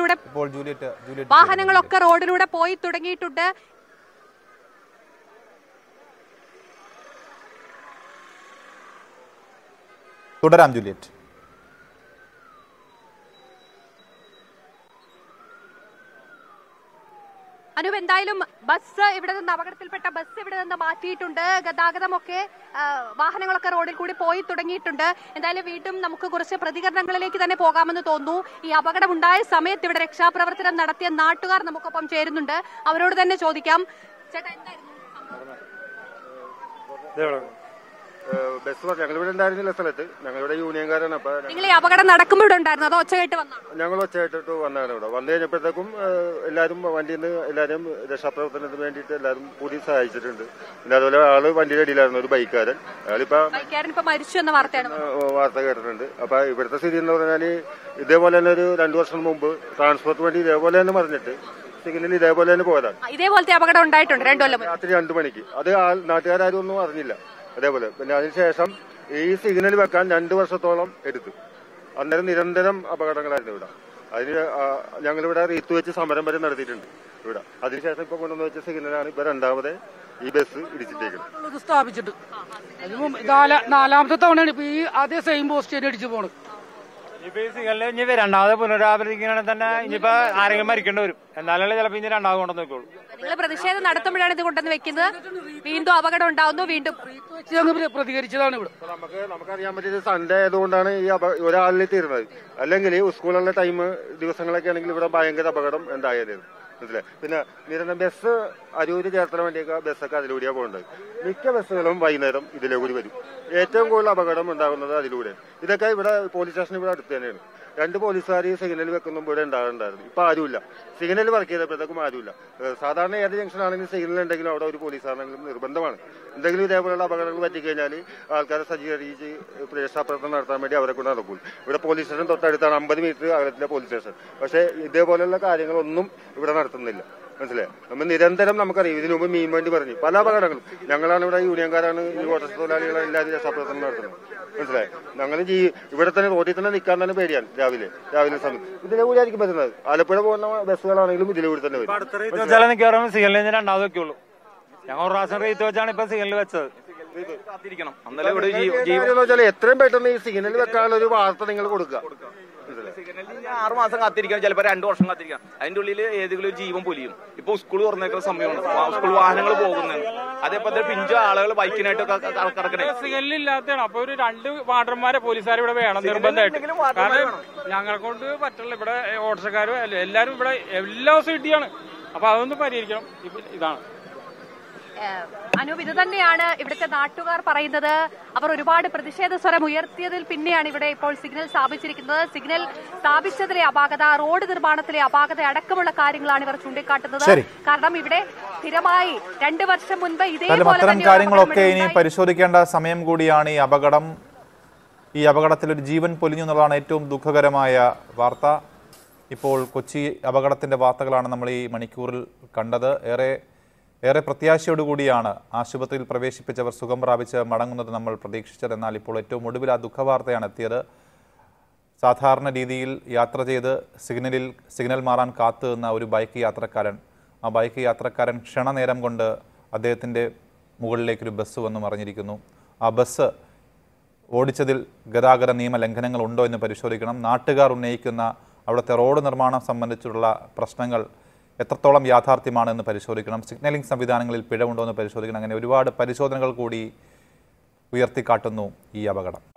റോഡിലൂടെ ഇപ്പോൾ Juliet Juliet വാഹനങ്ങളൊക്കെ റോഡിലൂടെ പോയി തുടങ്ങിയിട്ടുണ്ട് തുടരാം ജൂലിയറ്റ് അനുപ് എന്തായാലും ബസ് ഇവിടെ നിന്ന് അപകടത്തിൽപ്പെട്ട ബസ് ഇവിടെ നിന്ന് മാറ്റിയിട്ടുണ്ട് ഗതാഗതമൊക്കെ ആ, വാഹനങ്ങളൊക്കെ റോഡിൽ കൂടി പോയി തുടങ്ങിയിട്ടുണ്ട് എന്തായാലും വീണ്ടും നമുക്ക് കുറച്ച് പ്രതികരണങ്ങളിലേക്ക് തന്നെ പോകാമെന്ന് തോന്നുന്നു ഈ അപകടം ഉണ്ടായ സമയത്ത് ഇവിടെ രക്ഷാപ്രവർത്തനം നടത്തിയ നാട്ടുകാർ നമുക്കൊപ്പം ചേരുന്നുണ്ട് അവരോട് തന്നെ ചോദിക്കാം ചേട്ടാ എന്തായിരുന്നു സംഭവം? ഇതെവിടെ? ഏഹ് ബസ് പറഞ്ഞു ഞങ്ങളിവിടെ ഉണ്ടായിരുന്നില്ല സ്ഥലത്ത് ഞങ്ങളിവിടെ യൂണിയൻകാരാണ് അപ്പൊ ഞ- നിങ്ങൾ ഈ അപകടം നടക്കുമ്പോൾ ഇവിടെ ഉണ്ടായിരുന്നു അതോ ഒച്ച കേട്ട് വന്നാണോ ഞങ്ങൾ ഒച്ചയായിട്ടിട്ട് വന്നതാണ് ഇവിടെ വന്നു കഴിഞ്ഞപ്പോഴത്തേക്കും ഏഹ് എല്ലാവരും വണ്ടിയിൽ നിന്ന് എല്ലാവരും രക്ഷാപ്രവർത്തനത്തിന് വേണ്ടിയിട്ട് എല്ലാവരും കൂടി സഹായിച്ചിട്ടുണ്ട് പിന്നെ അതുപോലെ ആള് വണ്ടിയുടെ അടിയിലായിരുന്നു ഒരു ബൈക്കാരൻ അയാളിപ്പോ ബൈക്കാരൻ ഇപ്പൊ മരിച്ചു എന്ന വാർത്തയാണ് വന്നത്. ഏഹ് വാർത്ത കേട്ടിട്ടുണ്ട് അപ്പൊ ഇവിടുത്തെ സ്ഥിതി എന്ന് പറഞ്ഞാൽ ഇതേപോലെ തന്നെ ഒരു രണ്ടു വർഷം മുമ്പ് ട്രാൻസ്പോർട്ട് വണ്ടി ഇതേപോലെ തന്നെ പറഞ്ഞിട്ട് സിഗ്നൽ ഇതേപോലെ തന്നെ പോയതാണ് ആ, ഇതേപോലത്തെ അപകടം ഉണ്ടായിട്ടുണ്ട് രണ്ടു കൊല്ലം മുൻപ്. രാത്രി രണ്ടു മണിക്ക് അത് ആ- നാട്ടുകാരും ഒന്നും അറിഞ്ഞില്ല അതേപോലെ പിന്നെ അതിനുശേഷം ഈ സിഗ്നൽ വെക്കാൻ രണ്ടു വർഷത്തോളം എടുത്തു അന്നേരം നിരന്തരം അപകടങ്ങളായിരുന്നു ഇവിടെ അതിന് ആ, ഞങ്ങളിവിടെ റീത്ത് വെച്ച് സമരം വരെ നടത്തിയിട്ടുണ്ട് ഇവിടെ അതിനുശേഷം ഇപ്പൊ കൊണ്ടുവന്ന് വെച്ച സിഗ്നലാണ് ഇപ്പൊ രണ്ടാമത് ഈ ബസ് ഇടിച്ചിട്ടേക്കുന്നത് ഇത് സ്ഥാപിച്ചിട്ട് അതിന് മുമ്പ് നാല- നാലാമത്തെ തവണയാണ് ഇപ്പൊ ഈ അതേ സെയിം പോസ്റ്റ് തന്നെ അടിച്ചു പോണത് ഇപ്പൊ ഈ സിഗലിൽ ഇനി രണ്ടാമത് പുനരാവൃത്തിക്കുകയാണെങ്കിൽ തന്നെ ഇനിയിപ്പോ ആരെങ്കിലും മരിക്കേണ്ടി വരും എന്നാലല്ലേ ചിലപ്പോ ഇനി രണ്ടാമത് കൊണ്ടു നോക്കുള്ളൂ നിങ്ങൾ പ്രതിഷേധം നടത്തുമ്പോഴാണ് ഇത് കൊണ്ടുവന്ന് വെക്കുന്നത് വീണ്ടും അപകടം ഉണ്ടാവുന്നു വീണ്ടും വെച്ച് ഞങ്ങൾ പ്രതികരിച്ചതാണ് ഇവിടെ അപ്പൊ നമുക്ക് നമുക്കറിയാൻ പറ്റിയത് സൺഡേ ആയതുകൊണ്ടാണ് ഈ അപ- ഒരാളിൽ തീരുന്നത് അല്ലെങ്കിൽ സ്കൂളിലെ ടൈം ദിവസങ്ങളൊക്കെ ആണെങ്കിൽ ഇവിടെ ഭയങ്കര അപകടം ഉണ്ടായിരുന്നു മനസ്സിലായി പിന്നെ നിരന്തരം ബസ് അരൂര് ചേർത്തല വേണ്ടിയൊക്കെ ബസ്സൊക്കെ അതിലൂടെയാ പോകേണ്ടത് മിക്ക ബസ്സുകളും വൈകുന്നേരം ഇതിലേ കൂടി വരും ഏറ്റവും കൂടുതൽ അപകടം ഉണ്ടാകുന്നത് അതിലൂടെ ഇതൊക്കെ ഇവിടെ പോലീസ് സ്റ്റേഷൻ ഇവിടെ അടുത്ത് തന്നെയാണ് രണ്ട് പോലീസുകാർ സിഗ്നൽ വെക്കുമ്പോൾ ഇവിടെ ഉണ്ടാകുന്നുണ്ടായിരുന്നു ഇപ്പൊ ആരുമില്ല സിഗ്നൽ വർക്ക് ചെയ്തപ്പോഴത്തേക്കും ആരുമില്ല ഏഹ് സാധാരണ ഏത് ജംഗ്ഷൻ ആണെങ്കിലും സിഗ്നൽ ഉണ്ടെങ്കിലും അവിടെ ഒരു പോലീസാണെങ്കിലും നിർബന്ധമാണ് എന്തെങ്കിലും ഇതേപോലെയുള്ള അപകടങ്ങൾ പറ്റിക്കഴിഞ്ഞാൽ ആൾക്കാരെ സജ്ജീകരിച്ച് രക്ഷാപ്രവർത്തനം നടത്താൻ വേണ്ടി അവരെ കൊണ്ട് നടക്കും ഇവിടെ പോലീസ് സ്റ്റേഷൻ തൊട്ടടുത്താണ് അമ്പത് മീറ്റർ അകലത്തിലെ പോലീസ് സ്റ്റേഷൻ പക്ഷേ ഇതേപോലെയുള്ള കാര്യങ്ങളൊന്നും ഇവിടെ നടത്തുന്നില്ല മനസ്സിലായി നമ്മൾ നിരന്തരം നമുക്കറിയാം ഇതിനു മുമ്പ് മീൻ വേണ്ടി പറഞ്ഞു പല അപകടങ്ങളും ഞങ്ങളാണ് ഇവിടെ യൂണിയൻകാരാണ് ഈ ഓട്ടോറിക്ഷ തൊഴിലാളികളെ എല്ലാവരും രക്ഷാപ്രവർത്തനം നടത്തുന്നത് മനസ്സിലായി ഞങ്ങൾ ഈ ഇവിടെ തന്നെ റോഡിൽ തന്നെ നിൽക്കാൻ തന്നെ പേടിയാണ് രാവിലെ രാവിലെ സമയം ഇതിലെ കൂടി ആയിരിക്കും വരുന്നത് ആലപ്പുഴ പോകുന്ന ബസ്സുകളാണെങ്കിലും ഇതിലെ കൂടി തന്നെ വരും അടുത്ത റീത്ത് വെച്ചാലും മിക്കവാറും സിഗലിൽ ഇനി രണ്ടാമത് വെക്കുള്ളൂ ഞങ്ങൾ ഒരു പ്രാവശ്യം റീത്ത് വെച്ചാണ് ഇപ്പൊ സിഗലിൽ വെച്ചത് കാത്തിരിക്കണം എന്നാലേ ഇവിടെ ജീവ കാര്യം എന്ന് വെച്ചാൽ എത്രയും പെട്ടെന്ന് ഈ സിഗ്നൽ വെക്കാനുള്ള ഒരു വാർത്ത നിങ്ങൾ കൊടുക്കുക മനസ്സിലായോ? സിഗ്നലിൽ ആറ് മാസം കാത്തിരിക്കണം ചിലപ്പോൾ രണ്ടു വർഷം കാത്തിരിക്കണം അതിന്റെ ഉള്ളിൽ ഏതെങ്കിലും ഒരു ജീവൻ പൊലിയും ഇപ്പൊ സ്കൂൾ തുറന്നേക്കുന്ന സമയമാണ് സ്കൂൾ വാഹനങ്ങൾ പോകുന്നുണ്ട് അതേപോലെ പിഞ്ചു ആളുകൾ ബൈക്കിനായിട്ടൊക്കെ കറക്കണേ സിഗ്നലില്ലാത്തതാണ് അപ്പൊ ഒരു രണ്ട് വാർഡർമാരെ പോലീസുകാർ ഇവിടെ വേണം നിർബന്ധമായിട്ട് ഉണ്ടെങ്കിലും വാർഡർമാർ കാരണം ഞങ്ങളെ കൊണ്ട് പറ്റില്ല ഇവിടെ ഓട്ടോറിക്ഷക്കാരും അല്ല എല്ലാരും ഇവിടെ എല്ലാ ദിവസവും ഇടിയാണ് അപ്പൊ അതൊന്ന് പരിഹരിക്കണം ഇപ്പൊ ഇതാണ് ഏഹ്, അനൂപ് ഇത് തന്നെയാണ് ഇവിടുത്തെ നാട്ടുകാർ പറയുന്നത് അവർ ഒരുപാട് പ്രതിഷേധ സ്വരം ഉയർത്തിയതിൽ പിന്നെയാണ് ഇവിടെ ഇപ്പോൾ സിഗ്നൽ സ്ഥാപിച്ചിരിക്കുന്നത് സിഗ്നൽ സ്ഥാപിച്ചതിലെ അപാകത റോഡ് നിർമ്മാണത്തിലെ അപാകത അടക്കമുള്ള കാര്യങ്ങളാണ് ഇവർ ചൂണ്ടിക്കാട്ടുന്നത് ശരി. കാരണം ഇവിടെ സ്ഥിരമായി രണ്ട് വർഷം മുൻപ് എന്തായാലും ഇതേപോലെ അത്തരം തന്നെ ഒരു കാര്യങ്ങളൊക്കെ അപകടം ഇനി ഉണ്ടായി. പരിശോധിക്കേണ്ട സമയം കൂടിയാണ് ഈ അപകടം ഈ അപകടത്തിൽ ഒരു ജീവൻ പൊലിഞ്ഞു എന്നുള്ളതാണ് ഏറ്റവും ദുഃഖകരമായ വാർത്ത ഇപ്പോൾ കൊച്ചി അപകടത്തിന്റെ വാർത്തകളാണ് നമ്മൾ ഈ മണിക്കൂറിൽ കണ്ടത് ഏറെ ഏറെ പ്രത്യാശയോടുകൂടിയാണ് ആശുപത്രിയിൽ പ്രവേശിപ്പിച്ചവർ സുഖം പ്രാപിച്ച് മടങ്ങുന്നത് നമ്മൾ പ്രതീക്ഷിച്ചത് എന്നാൽ ഇപ്പോൾ ഏറ്റവും ഒടുവിൽ ആ ദുഃഖവാർത്തയാണ് എത്തിയത് സാധാരണ രീതിയിൽ യാത്ര ചെയ്ത് സിഗ്നലിൽ സിഗ്നൽ മാറാൻ കാത്തു നിന്ന ഒരു ബൈക്ക് യാത്രക്കാരൻ ആ ബൈക്ക് യാത്രക്കാരൻ ക്ഷണനേരം കൊണ്ട് അദ്ദേഹത്തിൻ്റെ മുകളിലേക്കൊരു ബസ് വന്ന് മറിഞ്ഞിരിക്കുന്നു ആ ബസ് ഓടിച്ചതിൽ ഗതാഗത നിയമ ലംഘനങ്ങൾ ഉണ്ടോ എന്ന് പരിശോധിക്കണം നാട്ടുകാർ ഉന്നയിക്കുന്ന അവിടുത്തെ റോഡ് നിർമ്മാണം സംബന്ധിച്ചുള്ള പ്രശ്നങ്ങൾ എത്രത്തോളം യാഥാർത്ഥ്യമാണെന്ന് പരിശോധിക്കണം സിഗ്നലിംഗ് സംവിധാനങ്ങളിൽ പിഴവുണ്ടോ എന്ന് പരിശോധിക്കണം അങ്ങനെ ഒരുപാട് പരിശോധനകൾ കൂടി ഉയർത്തിക്കാട്ടുന്നു ഈ അപകടം